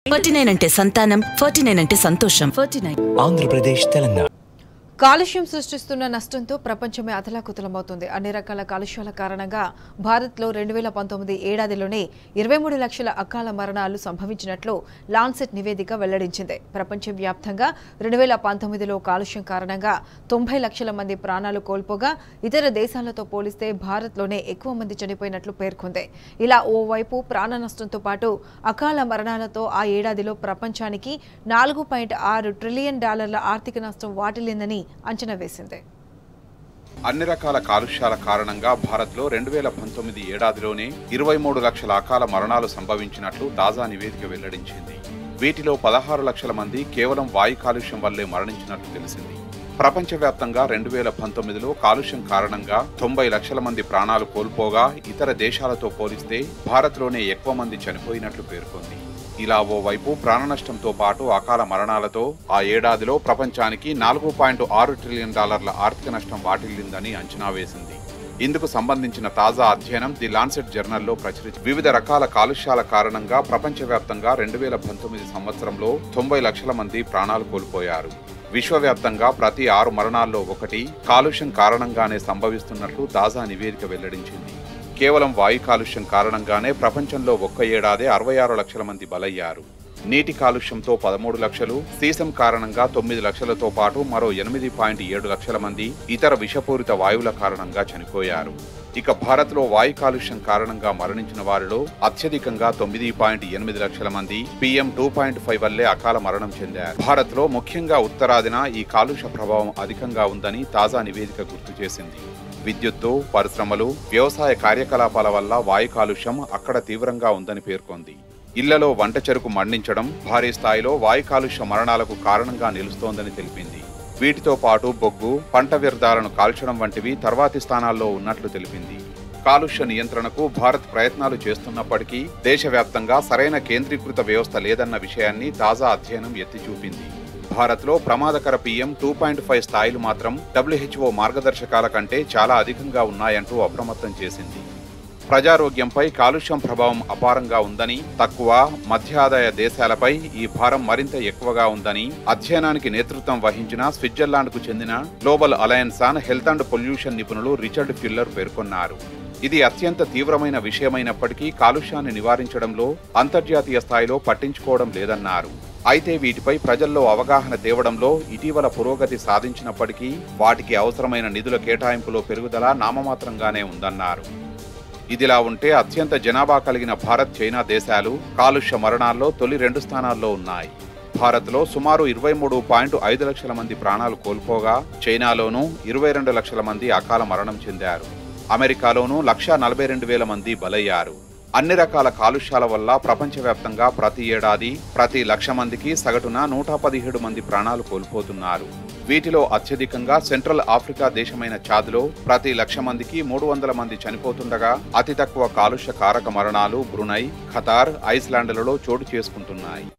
forty nine అంటే సంతానం forty nine అంటే సంతోషం ఫార్టీ నైన్ ఆంధ్రప్రదేశ్ తెలంగాణ కాలుష్యం సృష్టిస్తున్న నష్టంతో ప్రపంచమే అతలాకుతలమవుతుంది అన్ని రకాల కాలుష్యాల కారణంగా భారత్లో రెండు వేల పంతొమ్మిది ఏడాదిలోనే ఇరవై మూడు లక్షల అకాల మరణాలు సంభవించినట్లు లాన్సెట్ నివేదిక వెల్లడించింది ప్రపంచవ్యాప్తంగా రెండు వేల పంతొమ్మిదిలో కాలుష్యం కారణంగా తొంభై లక్షల మంది ప్రాణాలు కోల్పోగా ఇతర దేశాలతో పోలిస్తే భారత్లోనే ఎక్కువ మంది చనిపోయినట్లు పేర్కొంది ఇలా ఓవైపు ప్రాణ నష్టంతో పాటు అకాల మరణాలతో ఆ ఏడాదిలో ప్రపంచానికి నాలుగు పాయింట్ ఆరు ట్రిలియన్ డాలర్ల ఆర్థిక నష్టం వాటిల్లిందని అంచనా వేసింది అన్ని రకాల కాలుష్యాల కారణంగా భారత్లో రెండు వేల పంతొమ్మిది ఏడాదిలోనే ఇరవై మూడు లక్షల అకాల మరణాలు సంభవించినట్లు తాజా నివేదిక వెల్లడించింది వీటిలో పదహారు లక్షల మంది కేవలం వాయు కాలుష్యం వల్లే మరణించినట్లు తెలిసింది ప్రపంచవ్యాప్తంగా రెండు వేల పంతొమ్మిదిలో కాలుష్యం కారణంగా తొంభై లక్షల మంది ప్రాణాలు కోల్పోగా ఇతర దేశాలతో పోలిస్తే భారత్లోనే ఎక్కువ మంది చనిపోయినట్లు పేర్కొంది ఇలా ఓవైపు ప్రాణ నష్టంతో పాటు అకాల మరణాలతో ఆ ఏడాదిలో ప్రపంచానికి నాలుగు పాయింట్ ఆరు ట్రిలియన్ డాలర్ల ఆర్థిక నష్టం వాటిల్లిందని అంచనా వేసింది ఇందుకు సంబంధించిన తాజా అధ్యయనం ది లాన్సెట్ జర్నల్లో ప్రచురించి వివిధ రకాల కాలుష్యాల కారణంగా ప్రపంచవ్యాప్తంగా రెండు వేల పంతొమ్మిది సంవత్సరంలో తొంభై లక్షల మంది ప్రాణాలు కోల్పోయారు విశ్వవ్యాప్తంగా ప్రతి ఆరు మరణాల్లో ఒకటి కాలుష్యం కారణంగానే సంభవిస్తున్నట్లు తాజా నివేదిక వెల్లడించింది కేవలం వాయు కాలుష్యం కారణంగానే ప్రపంచంలో ఒక్క ఏడాదే అరవై ఆరు లక్షల మంది బలయ్యారు నీటి కాలుష్యంతో పదమూడు లక్షలు సీసం కారణంగా తొమ్మిది లక్షలతో పాటు మరో ఎనిమిది పాయింట్ ఏడు లక్షల మంది ఇతర విషపూరిత వాయువుల కారణంగా చనిపోయారు ఇక భారత్లో వాయు కాలుష్యం కారణంగా మరణించిన వారిలో అత్యధికంగా తొమ్మిది పాయింట్ ఎనిమిది లక్షల మంది పిఎం టూ పాయింట్ ఫైవ్ వల్లే అకాల మరణం చెందారు భారత్లో ముఖ్యంగా ఉత్తరాదిన ఈ కాలుష్య ప్రభావం అధికంగా ఉందని తాజా నివేదిక గుర్తు చేసింది విద్యుత్తు పరిశ్రమలు వ్యవసాయ కార్యకలాపాల వల్ల వాయు కాలుష్యం అక్కడ తీవ్రంగా ఉందని పేర్కొంది ఇళ్లలో వంట చెరుకు మండించడం భారీ స్థాయిలో వాయు కాలుష్య మరణాలకు కారణంగా నిలుస్తోందని తెలిపింది వీటితో పాటు బొగ్గు పంట వ్యర్థాలను కాల్చడం వంటివి తర్వాతి స్థానాల్లో ఉన్నట్లు తెలిపింది కాలుష్య నియంత్రణకు భారత్ ప్రయత్నాలు చేస్తున్నప్పటికీ దేశవ్యాప్తంగా సరైన కేంద్రీకృత వ్యవస్థ లేదన్న విషయాన్ని తాజా అధ్యయనం ఎత్తి చూపింది భారత్లో ప్రమాదకర పీఎం టూ పాయింట్ ఫైవ్ స్థాయిలు మాత్రం డబ్ల్యూహెచ్ఓ మార్గదర్శకాల కంటే చాలా అధికంగా ఉన్నాయంటూ అప్రమత్తం చేసింది ప్రజారోగ్యంపై కాలుష్యం ప్రభావం అపారంగా ఉందని తక్కువ మధ్య ఆదాయ దేశాలపై ఈ భారం మరింత ఎక్కువగా ఉందని అధ్యయనానికి నేతృత్వం వహించిన స్విట్జర్లాండ్కు చెందిన global alliance on health and pollution నిపుణులు రిచర్డ్ ఫిల్లర్ పేర్కొన్నారు ఇది అత్యంత తీవ్రమైన విషయమైనప్పటికీ కాలుష్యాన్ని నివారించడంలో అంతర్జాతీయ స్థాయిలో పట్టించుకోవడం లేదన్నారు అయితే వీటిపై ప్రజల్లో అవగాహన తేవడంలో ఇటీవల పురోగతి సాధించినప్పటికీ వాటికి అవసరమైన నిధుల కేటాయింపులో పెరుగుదల నామమాత్రంగానే ఉందన్నారు ఇదిలా ఉంటే అత్యంత జనాభా కలిగిన భారత్ చైనా దేశాలు కాలుష్య మరణాల్లో తొలి రెండు స్థానాల్లో ఉన్నాయి భారత్లో సుమారు ఇరవై మూడు పాయింట్ ఐదు లక్షల మంది ప్రాణాలు కోల్పోగా చైనాలోనూ ఇరవై రెండు లక్షల మంది అకాల మరణం చెందారు అమెరికాలోనూ లక్షా నలభై రెండు వేల మంది బలయ్యారు అన్ని రకాల కాలుష్యాల వల్ల ప్రపంచవ్యాప్తంగా ప్రతి ఏడాది ప్రతి లక్ష మందికి సగటున నూట పదిహేడు మంది ప్రాణాలు కోల్పోతున్నారు వీటిలో అత్యధికంగా సెంట్రల్ ఆఫ్రికా దేశమైన చాద్లో ప్రతి లక్ష మందికి మూడు వందల మంది చనిపోతుండగా అతి తక్కువ కాలుష్య కారక మరణాలు బ్రునై ఖతార్ ఐస్లాండ్లలో చోటు చేసుకుంటున్నాయి